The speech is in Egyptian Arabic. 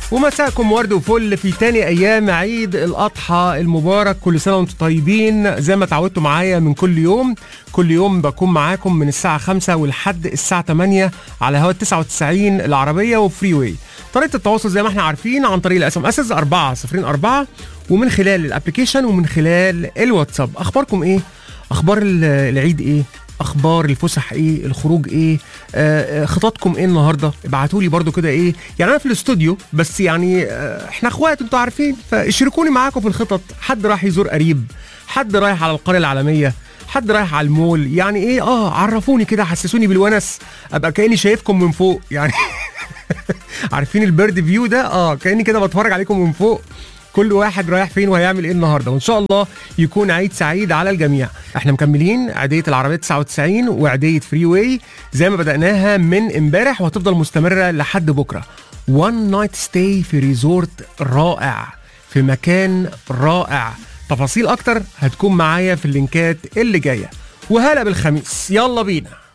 ومساءكم ورد وفل في تاني ايام عيد الاضحى المبارك كل سنه وانتم طيبين زي ما اتعودتوا معايا من كل يوم كل يوم بكون معاكم من الساعه 5 ولحد الساعه 8 على هوا 99 العربيه وفري واي طريقه التواصل زي ما احنا عارفين عن طريق الاس ام اس 404 ومن خلال الابلكيشن ومن خلال الواتساب اخباركم ايه اخبار ال- العيد ايه اخبار الفسح ايه الخروج ايه آه آه، خططكم ايه النهارده ابعتوا لي برده كده ايه يعني انا في الاستوديو بس يعني آه احنا اخوات انتوا عارفين فاشركوني معاكم في الخطط حد راح يزور قريب حد رايح على القريه العالميه حد رايح على المول يعني ايه اه عرفوني كده حسسوني بالونس ابقى كاني شايفكم من فوق يعني عارفين البيرد فيو ده اه كاني كده بتفرج عليكم من فوق كل واحد رايح فين وهيعمل ايه النهارده وان شاء الله يكون عيد سعيد على الجميع احنا مكملين عيديه العربيه 99 وعيديه فري واي زي ما بداناها من امبارح وهتفضل مستمره لحد بكره وان نايت ستاي في ريزورت رائع في مكان رائع تفاصيل اكتر هتكون معايا في اللينكات اللي جايه وهلا بالخميس يلا بينا